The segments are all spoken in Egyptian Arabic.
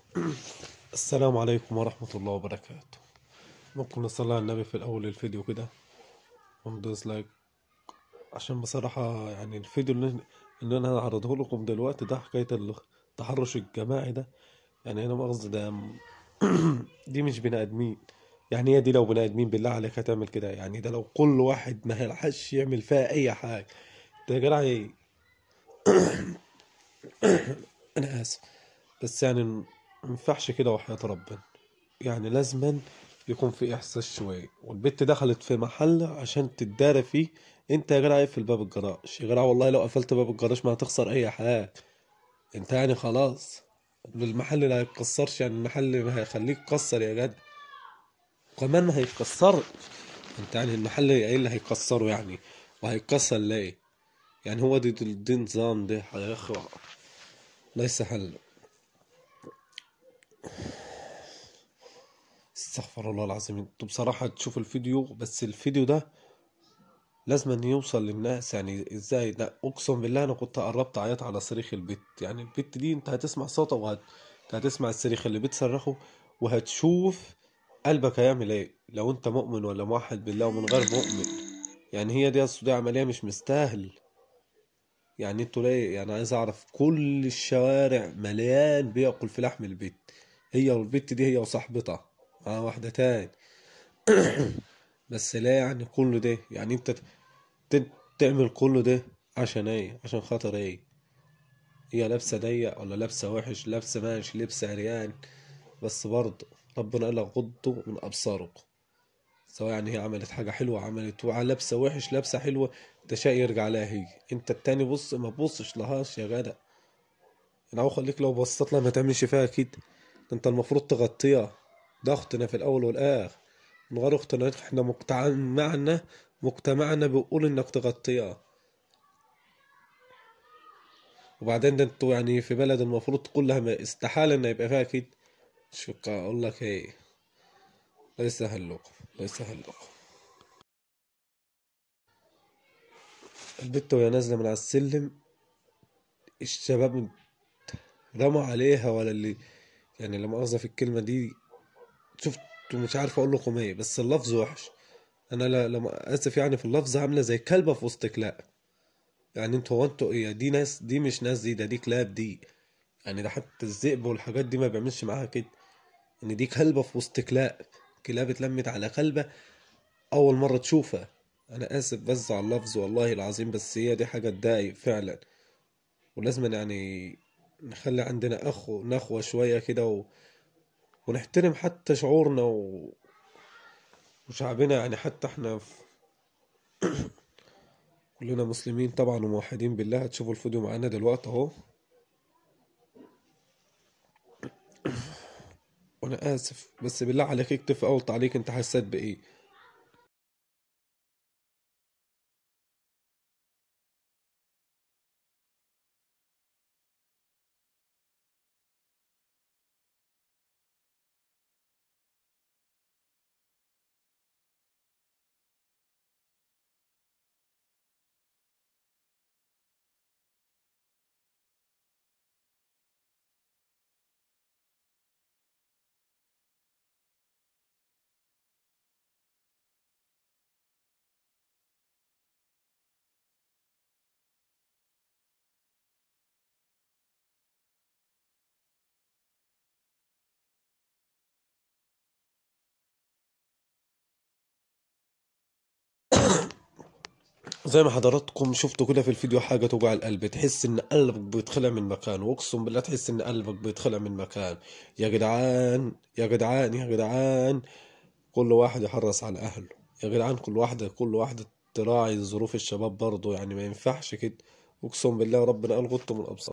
السلام عليكم ورحمة الله وبركاته ممكن نصلي على النبي في الأول الفيديو كده وندوس لايك عشان بصراحة يعني الفيديو اللي, اللي أنا هعرضه لكم دلوقتي ده حكاية التحرش الجماعي ده يعني أنا مؤاخذة ده دي مش بني آدمين يعني هي دي لو بني آدمين بالله عليك هتعمل كده يعني ده لو كل واحد ما يلحقش يعمل فيها أي حاجة ده يا جدع إيه أنا آسف بس يعني ما ينفعش كده وحياة ربنا يعني لازما يكون في احساس شويه والبت دخلت في محل عشان تتدارى فيه انت يا جدع اقفل باب الجراج يا جدع والله لو قفلت باب الجراج ما هتخسر اي حاجه انت يعني خلاص المحل اللي هيتكسرش يعني المحل ما هيخليك تكسر يا جدع كمان ما هيتكسرش انت يعني المحل ايه اللي هيكسره يعني وهيتكسر ليه يعني هو دي دي نظام ده يا اخي ليس حل استغفر الله العظيم انتوا بصراحة تشوفوا الفيديو بس الفيديو ده لازم أن يوصل للناس يعني ازاي ده اقسم بالله انا كنت قربت اعيط على صريخ البت يعني البت دي انت هتسمع صوتها وهت هتسمع الصريخ اللي بتصرخه وهتشوف قلبك هيعمل ايه لو انت مؤمن ولا موحد بالله ومن غير مؤمن يعني هي دي اصل دي عملية مش مستاهل يعني انتوا ليه يعني عايز اعرف كل الشوارع مليان بياكل في لحم البيت هي والبت دي هي وصاحبتها مع واحدة تاني بس لا يعني كل ده يعني انت ت- تعمل كل ده عشان ايه عشان خاطر ايه هي لابسة ضيق ولا لابسة وحش لابسة ماشي لابسة عريان بس برضه ربنا قال لك غضوا من ابصاركم سواء يعني هي عملت حاجة حلوة عملت وع- لابسة وحش لابسة حلوة ده شيء يرجع لها هي انت التاني بص ما تبصش لهاش يا جدع انا هو خليك لو بصيت لها ما تعملش فيها كده ده انت المفروض تغطيها ده اختنا في الاول والاخر من غير اختنا احنا مجتمعنا مجتمعنا بيقول انك تغطيها وبعدين ده انتوا يعني في بلد المفروض كلها ما استحالة ان يبقى فيها كده شو اقول لك ايه لا يسهل لكم لا يسهل لكم البت وهي نازلة من على السلم الشباب رموا عليها ولا اللي يعني لا مؤاخذة في الكلمة دي شفت مش عارف اقول لكم ايه بس اللفظ وحش انا لا لما اسف يعني في اللفظ عامله زي كلبه في وسط كلاب يعني انتوا هو انتوا ايه دي ناس دي مش ناس دي ده دي كلاب دي يعني ده حتى الذئب والحاجات دي ما بيعملش معاها كده ان دي كلبه في وسط كلاب كلاب اتلمت على كلبه اول مره تشوفها انا اسف بس على اللفظ والله العظيم بس هي دي حاجه تضايق فعلا ولازم يعني نخلي عندنا اخو نخوه شويه كده و... ونحترم حتى شعورنا و... وشعبنا يعني حتى احنا في... كلنا مسلمين طبعا وموحدين بالله هتشوفوا الفيديو معانا دلوقتي اهو وانا اسف بس بالله عليك اكتب في اول تعليق انت حسيت بايه زي ما حضراتكم شفتوا كده في الفيديو حاجة توجع القلب تحس ان قلبك بيتخلع من مكان واقسم بالله تحس ان قلبك بيتخلع من مكان يا جدعان يا جدعان يا جدعان كل واحد يحرص على اهله يا جدعان كل واحدة كل واحدة تراعي ظروف الشباب برضه يعني ما ينفعش كده اقسم بالله ربنا قال غضوا من الابصار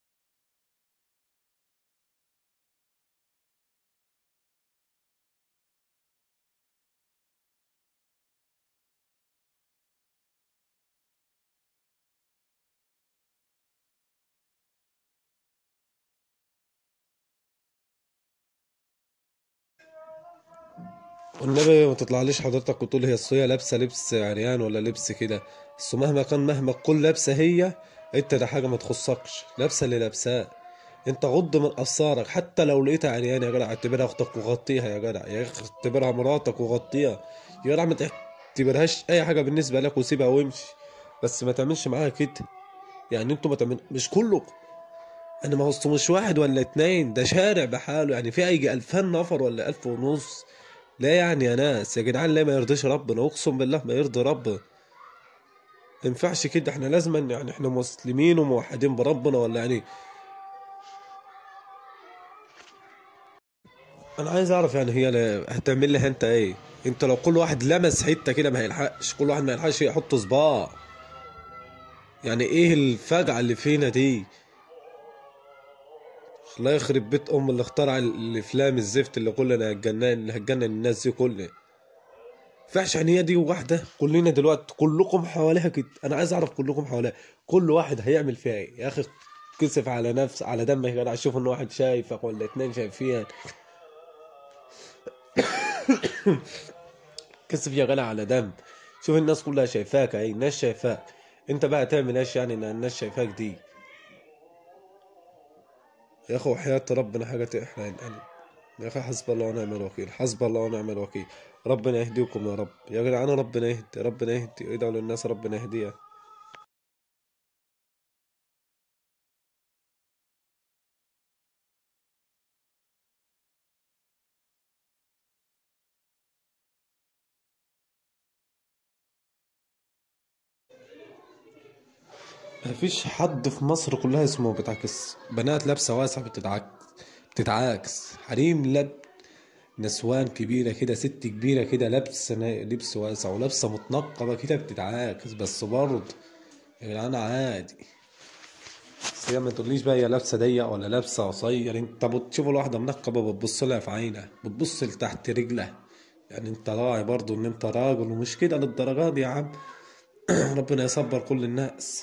والنبي ما تطلعليش حضرتك وتقول هي الصوية لابسة لبس عريان ولا لبس كده بس مهما كان مهما تكون لابسة هي انت ده حاجة ما تخصكش لابسة اللي لابساه انت غض من ابصارك حتى لو لقيتها عريانه يا جدع اعتبرها اختك وغطيها يا جدع يا اخي اعتبرها مراتك وغطيها يا جدع ما تعتبرهاش اي حاجه بالنسبه لك وسيبها وامشي بس ما تعملش معاها كده يعني انتوا ما تعمل مش كله انا ما وسط مش واحد ولا اتنين ده شارع بحاله يعني في ايجي الفان نفر ولا الف ونص لا يعني يا ناس يا جدعان لا ما يرضيش ربنا اقسم بالله ما يرضي ربنا ما ينفعش كده احنا لازم يعني احنا مسلمين وموحدين بربنا ولا يعني انا عايز اعرف يعني هي ل- هتعمل لها انت ايه انت لو كل واحد لمس حته كده ما هيلحقش كل واحد ما يلحقش يحط صباع يعني ايه الفجعه اللي فينا دي الله يخرب بيت ام اللي اخترع الافلام الزفت اللي كلنا هتجنن اللي هتجنن الناس دي كلها فعش يعني هي دي واحده كلنا دلوقتي كلكم حواليها كده انا عايز اعرف كلكم حواليها كل واحد هيعمل فيها ايه يا اخي كسف على نفس على دمك يا جدع شوف ان واحد شايفك ولا اتنين شايفين كسف يا جدع على دم شوف الناس كلها شايفاك اهي الناس شايفاك انت بقى تعمل ايش يعني ان الناس شايفاك دي يا اخو وحياة ربنا حاجة تحرق القلب يا اخي حسب الله ونعم الوكيل حسب الله ونعم الوكيل ربنا يهديكم يا رب يا جدعان ربنا يهدي ربنا يهدي ادعوا للناس ربنا يهديها مفيش حد في مصر كلها اسمه بتعكس بنات لابسة واسع بتتعكس بتتعاكس حريم لب نسوان كبيرة كده ست كبيرة كده لابسة نا- لبس واسع ولابسة متنقبة كده بتتعاكس بس برضه يا جدعان عادي بس هي ما تقوليش بقى هي لابسة ضيق ولا لابسة قصير انت بتشوف الواحدة منقبة بتبص لها في عينها بتبص لتحت رجلها يعني انت راعي برضه ان انت راجل ومش كده للدرجة دي يا عم ربنا يصبر كل الناس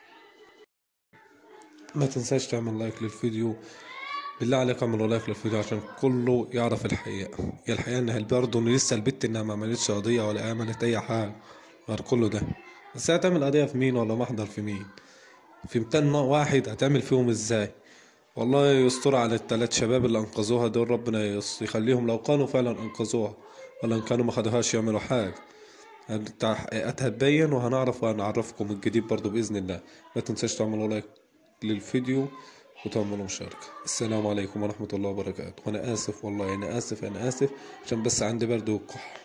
ما تنساش تعمل لايك للفيديو بالله عليك اعملوا لايك للفيديو عشان كله يعرف الحقيقة هي الحقيقة ان برضه ان لسه البت انها ما عملتش قضية ولا عملت اي حاجة غير كله ده بس هي هتعمل قضية في مين ولا محضر في مين في 200 واحد هتعمل فيهم ازاي والله يستر على التلات شباب اللي انقذوها دول ربنا يص- يخليهم لو كانوا فعلا انقذوها ولا ان كانوا ما خدوهاش يعملوا حاجة التحقيقات هتبين وهنعرف وهنعرفكم الجديد برضو بإذن الله ما تنساش تعملوا لايك للفيديو وتعملوا مشاركة السلام عليكم ورحمة الله وبركاته وأنا آسف والله أنا آسف أنا آسف عشان بس عندي برد وكح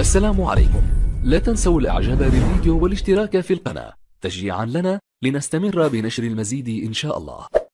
السلام عليكم لا تنسوا الاعجاب بالفيديو والاشتراك في القناة تشجيعا لنا لنستمر بنشر المزيد ان شاء الله